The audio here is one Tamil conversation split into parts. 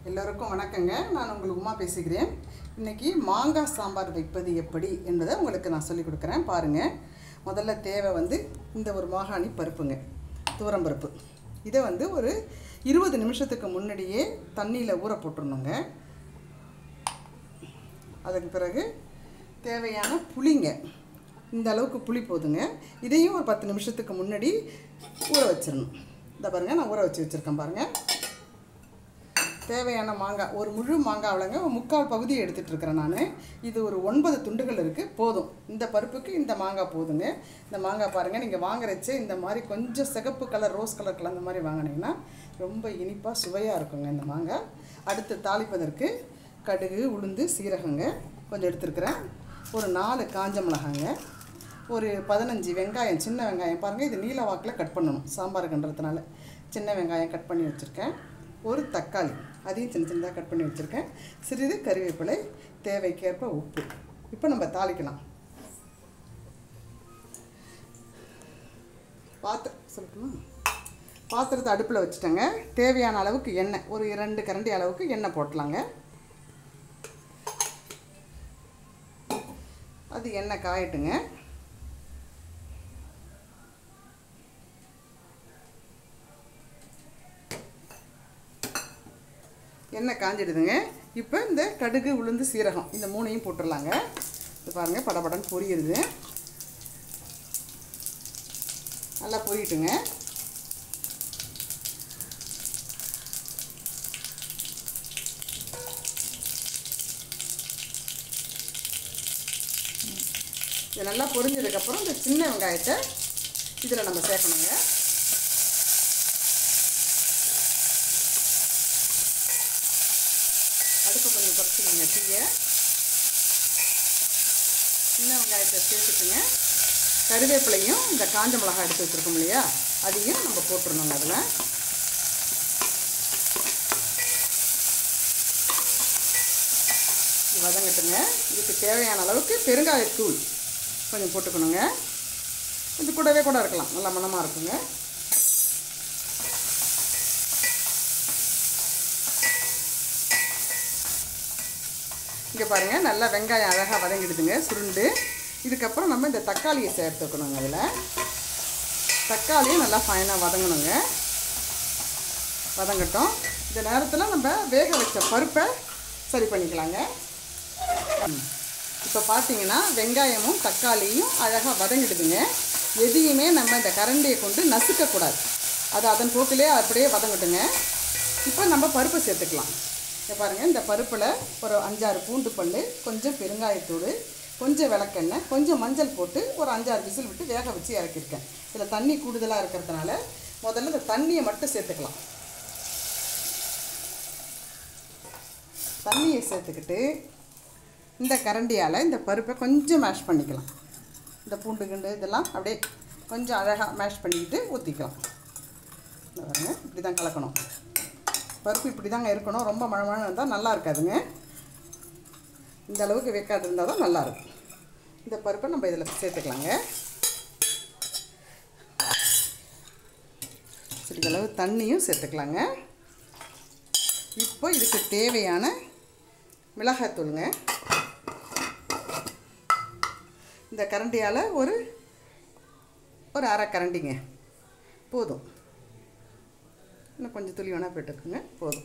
எல்லோருக்கும் வணக்கங்க நான் உங்களுக்கு உமா பேசுகிறேன் இன்னைக்கு மாங்காய் சாம்பார் வைப்பது எப்படி என்பதை உங்களுக்கு நான் சொல்லிக் கொடுக்குறேன் பாருங்கள் முதல்ல தேவை வந்து இந்த ஒரு மாகாணி பருப்புங்க பருப்பு இதை வந்து ஒரு இருபது நிமிஷத்துக்கு முன்னாடியே தண்ணியில் ஊற போட்டுருணுங்க அதுக்கு பிறகு தேவையான புளிங்க இந்த அளவுக்கு புளி போதுங்க இதையும் ஒரு பத்து நிமிஷத்துக்கு முன்னாடி ஊற வச்சிடணும் இந்த பாருங்கள் நான் ஊற வச்சு வச்சுருக்கேன் பாருங்கள் தேவையான மாங்காய் ஒரு முழு மாங்காவிலங்க ஒரு முக்கால் பகுதியை எடுத்துகிட்டு இருக்கிறேன் நான் இது ஒரு ஒன்பது துண்டுகள் இருக்குது போதும் இந்த பருப்புக்கு இந்த மாங்காய் போதுங்க இந்த மாங்காய் பாருங்கள் நீங்கள் வாங்குறச்சே இந்த மாதிரி கொஞ்சம் சிகப்பு கலர் ரோஸ் கலர் கலந்த மாதிரி வாங்கினீங்கன்னா ரொம்ப இனிப்பாக சுவையாக இருக்குங்க இந்த மாங்காய் அடுத்து தாளிப்பதற்கு கடுகு உளுந்து சீரகங்க கொஞ்சம் எடுத்துருக்கிறேன் ஒரு நாலு காஞ்ச மிளகாங்க ஒரு பதினஞ்சு வெங்காயம் சின்ன வெங்காயம் பாருங்கள் இது நீல வாக்கில் கட் பண்ணணும் சாம்பாருக்குன்றதுனால சின்ன வெங்காயம் கட் பண்ணி வச்சுருக்கேன் ஒரு தக்காளி அதையும் சின்ன சின்னதாக கட் பண்ணி வச்சுருக்கேன் சிறிது கறிவேப்பிலை தேவைக்கேற்ப உப்பு இப்போ நம்ம தாளிக்கலாம் பாத்திர சொல்லட்டுமா பாத்திரத்தை அடுப்பில் வச்சுட்டேங்க தேவையான அளவுக்கு எண்ணெய் ஒரு இரண்டு கரண்டி அளவுக்கு எண்ணெய் போட்டலாங்க அது எண்ணெய் காயட்டுங்க எண்ணெய் காஞ்சிடுதுங்க இப்போ இந்த கடுகு உளுந்து சீரகம் இந்த மூணையும் போட்டுடலாங்க இது பாருங்கள் படபடன்னு பொரியுது நல்லா பொரியட்டுங்க இது நல்லா பொரிஞ்சதுக்கப்புறம் இந்த சின்ன வெங்காயத்தை இதில் நம்ம சேர்க்கணுங்க அடுப்பை கொஞ்சம் குறைச்சிக்கோங்க டீயை சின்ன வெங்காயத்தை சேர்த்துட்டுங்க கருவேப்பிலையும் இந்த காஞ்ச மிளகாய் எடுத்து வச்சுருக்கோம் இல்லையா அதையும் நம்ம போட்டுருணுங்க அதில் இது வதங்கட்டுங்க இதுக்கு தேவையான அளவுக்கு பெருங்காயத்தூள் கொஞ்சம் போட்டுக்கணுங்க கொஞ்சம் கூடவே கூட இருக்கலாம் நல்லா மணமாக இருக்குங்க இங்கே பாருங்கள் நல்லா வெங்காயம் அழகாக வதங்கிடுதுங்க சுருண்டு இதுக்கப்புறம் நம்ம இந்த தக்காளியை சேர்த்துக்கணுங்க அதில் தக்காளியும் நல்லா ஃபைனாக வதங்கணுங்க வதங்கட்டும் இந்த நேரத்தில் நம்ம வேக வச்ச பருப்பை சரி பண்ணிக்கலாங்க இப்போ பார்த்தீங்கன்னா வெங்காயமும் தக்காளியும் அழகாக வதங்கிடுதுங்க எதையுமே நம்ம இந்த கரண்டியை கொண்டு நசுக்கக்கூடாது அது அதன் போக்கிலே அப்படியே வதங்கட்டுங்க இப்போ நம்ம பருப்பை சேர்த்துக்கலாம் இங்கே பாருங்கள் இந்த பருப்பில் ஒரு அஞ்சாறு பூண்டு பல் கொஞ்சம் பெருங்காயத்தூள் கொஞ்சம் விளக்கெண்ணெய் கொஞ்சம் மஞ்சள் போட்டு ஒரு அஞ்சாறு விசில் விட்டு வேக வச்சு இறக்கியிருக்கேன் இதில் தண்ணி கூடுதலாக இருக்கிறதுனால முதல்ல இந்த தண்ணியை மட்டும் சேர்த்துக்கலாம் தண்ணியை சேர்த்துக்கிட்டு இந்த கரண்டியால் இந்த பருப்பை கொஞ்சம் மேஷ் பண்ணிக்கலாம் இந்த பூண்டு கிண்டு இதெல்லாம் அப்படியே கொஞ்சம் அழகாக மேஷ் பண்ணிக்கிட்டு ஊற்றிக்கலாம் இந்த பாருங்க இப்படி தான் கலக்கணும் பருப்பு இப்படி தாங்க இருக்கணும் ரொம்ப மழை மழை இருந்தால் நல்லா இருக்காதுங்க இந்த அளவுக்கு வைக்காது இருந்தால் தான் நல்லாயிருக்கும் இந்த பருப்பை நம்ம இதில் சேர்த்துக்கலாங்க சிறிதளவு தண்ணியும் சேர்த்துக்கலாங்க இப்போ இதுக்கு தேவையான மிளகாத்தூளுங்க இந்த கரண்டியால் ஒரு ஒரு அரை கரண்டிங்க போதும் இன்னும் கொஞ்சம் துளி வேணால் போட்டுக்குங்க போதும்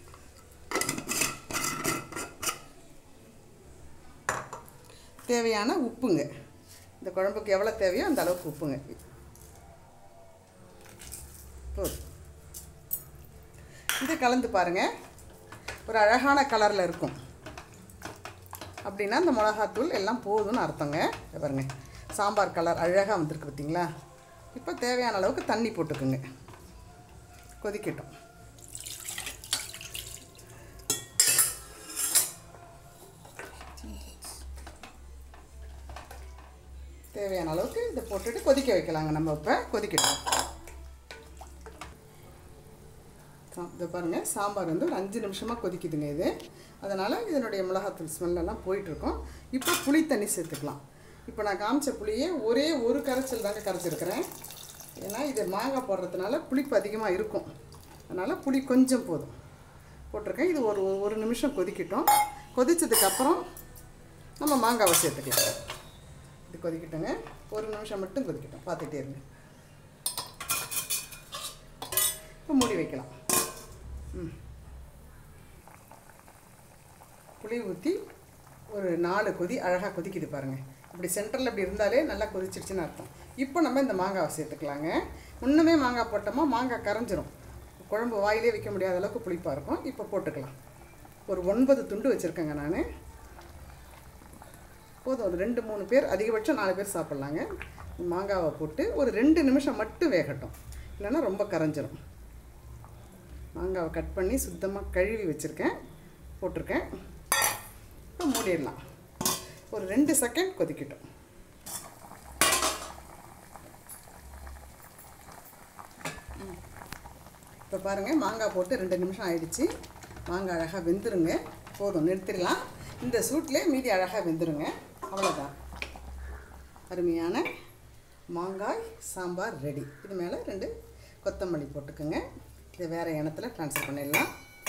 தேவையான உப்புங்க இந்த குழம்புக்கு எவ்வளோ தேவையோ அந்த அளவுக்கு உப்புங்க போதும் இது கலந்து பாருங்கள் ஒரு அழகான கலரில் இருக்கும் அப்படின்னா இந்த மிளகாத்தூள் எல்லாம் போதும்னு அர்த்தங்க இதை பாருங்க சாம்பார் கலர் அழகாக வந்திருக்கு பார்த்தீங்களா இப்போ தேவையான அளவுக்கு தண்ணி போட்டுக்குங்க கொதிக்கட்டும் தேவையான அளவுக்கு இதை போட்டுட்டு கொதிக்க வைக்கலாங்க நம்ம இப்போ கொதிக்கட்டும் சா- இதை பாருங்கள் சாம்பார் வந்து ஒரு அஞ்சு நிமிஷமாக கொதிக்குதுங்க இது அதனால் இதனுடைய மிளகாத்தூள் ஸ்மெல்லெல்லாம் போயிட்டுருக்கோம் இப்போ புளி தண்ணி சேர்த்துக்கலாம் இப்போ நான் காமிச்ச புளியே ஒரே ஒரு கரைச்சல் தாங்க கரைச்சிருக்கிறேன் ஏன்னா இது மாங்காய் போடுறதுனால புளிப்பு அதிகமாக இருக்கும் அதனால் புளி கொஞ்சம் போதும் போட்டிருக்கேன் இது ஒரு ஒரு நிமிஷம் கொதிக்கட்டும் கொதிச்சதுக்கப்புறம் நம்ம மாங்காவை சேர்த்துக்கலாம் இது கொதிக்கட்டுங்க ஒரு நிமிஷம் மட்டும் கொதிக்கட்டும் பார்த்துட்டே இருங்க இப்போ மூடி வைக்கலாம் ம் புளி ஊற்றி ஒரு நாலு கொதி அழகாக கொதிக்குது பாருங்கள் இப்படி சென்டரில் இப்படி இருந்தாலே நல்லா கொதிச்சிருச்சுன்னு அர்த்தம் இப்போ நம்ம இந்த மாங்காவை சேர்த்துக்கலாங்க முன்னமே மாங்காய் போட்டோமா மாங்காய் கரைஞ்சிரும் குழம்பு வாயிலே வைக்க முடியாத அளவுக்கு புளிப்பாக இருக்கும் இப்போ போட்டுக்கலாம் ஒரு ஒன்பது துண்டு வச்சுருக்கேங்க நான் போதும் ஒரு ரெண்டு மூணு பேர் அதிகபட்சம் நாலு பேர் சாப்பிட்லாங்க மாங்காவை போட்டு ஒரு ரெண்டு நிமிஷம் மட்டும் வேகட்டும் இல்லைன்னா ரொம்ப கரைஞ்சிரும் மாங்காவை கட் பண்ணி சுத்தமாக கழுவி வச்சுருக்கேன் போட்டிருக்கேன் இப்போ மூடிடலாம் ஒரு ரெண்டு செகண்ட் கொதிக்கட்டும் இப்போ பாருங்கள் மாங்காய் போட்டு ரெண்டு நிமிஷம் ஆயிடுச்சு மாங்காய் அழகாக வெந்துருங்க போதும் நிறுத்திடலாம் இந்த சூட்லேயே மீதி அழகாக வெந்துருங்க அவ்வளோதான் அருமையான மாங்காய் சாம்பார் ரெடி இது மேலே ரெண்டு கொத்தமல்லி போட்டுக்கோங்க இதை வேறு எண்ணத்தில் ட்ரான்ஸ்ஃபர் பண்ணிடலாம்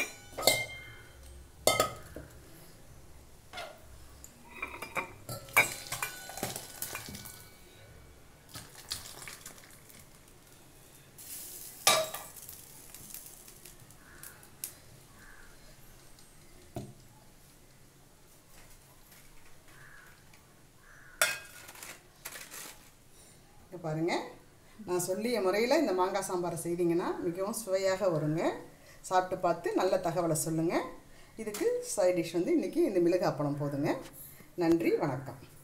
இங்கே பாருங்கள் நான் சொல்லிய முறையில் இந்த மாங்காய் சாம்பாரை செய்தீங்கன்னா மிகவும் சுவையாக வருங்க சாப்பிட்டு பார்த்து நல்ல தகவலை சொல்லுங்கள் இதுக்கு சைட் டிஷ் வந்து இன்றைக்கி இந்த மிளகு அப்பளம் போதுங்க நன்றி வணக்கம்